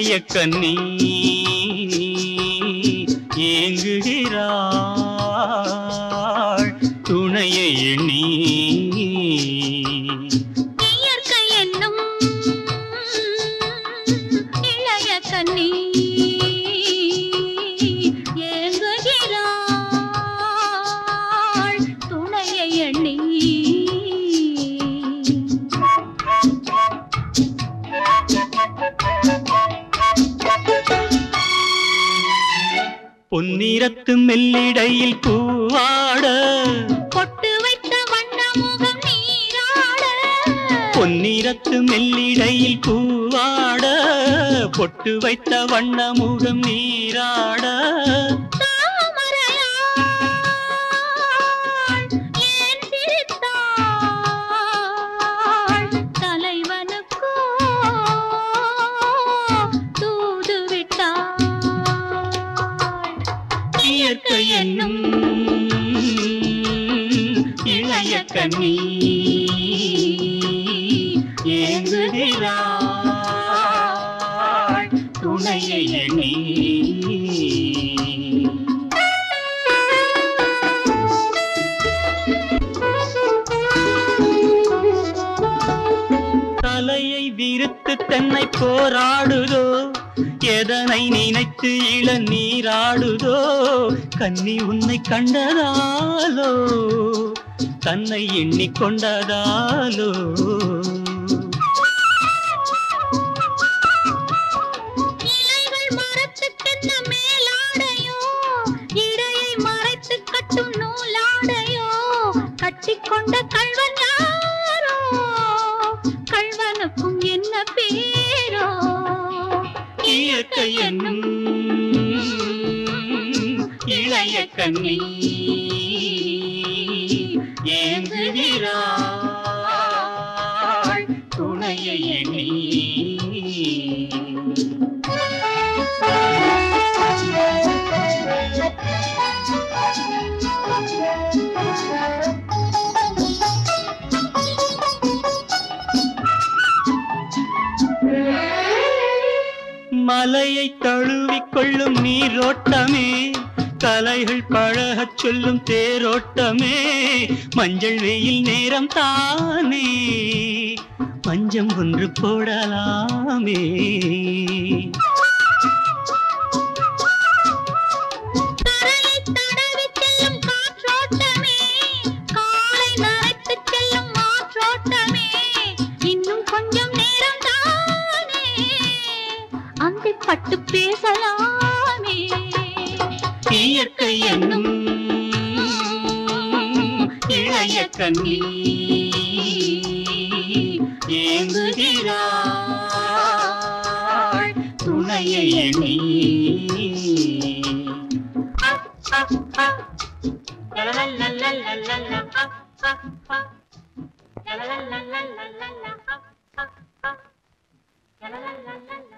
இளைய கண்ணி ஏங்குகிறாள் துணையை எண்ணி இயற்கை என்னும் இளைய கண்ணி ஏங்குகிறாள் துணையை எண்ணி பொன்னிறத்து மெல்லிடையில் பூவாட பொட்டு வைத்த வண்ண முகம் நீராட பொன்னிறத்து மெல்லிடையில் பூவாட பொட்டு வைத்த வண்ண முகம் நீராட தாமரையாள் ஏன் சிரித்தாள்? தலைவனுக்கோ தூது விட்டாள். இயற்கை என்னும் இளைய கண்ணி ஏங்குகிறாள் துணையை எண்ணி தலையை விரித்து தென்னை போராடுதோ எதனை நினைத்து இள நீராடுதோ கன்னி உன்னை கண்டதாலோ தன்னை எண்ணிக்கொண்டதாலோ இலைகள் மரத்துக்கென்ன மேலாடையோ இடையை மறைத்து கட்டும் நூலாடையோ கட்டிக்கொண்ட கள்வன் யாரோ கள்வனுக்கும் என்ன பேரோ இயற்கை என்னும் இளைய கண்ணி ஏங்குகிறாள் துணையை எண்ணி மலையை தழுவிக் கொள்ளும் நீரோட்டமே கலைகள் பழகச் சொல்லும் தேரோட்டமே மஞ்சள் வெயில் நேரம் தானே மஞ்சம் ஒன்று போடலாமே கரையை தடவி செல்லும் காற்றோட்டமே காலை நனைத்து செல்லும் மாற்றோட்டமே இன்னும் கொஞ்சம் நேரம் தானே அந்தி பட்டு பேசலாமே இயற்கை என்னும் இளைய கண்ணி ஏங்குகிறாள் துணையை எண்ணி La la la la la la la.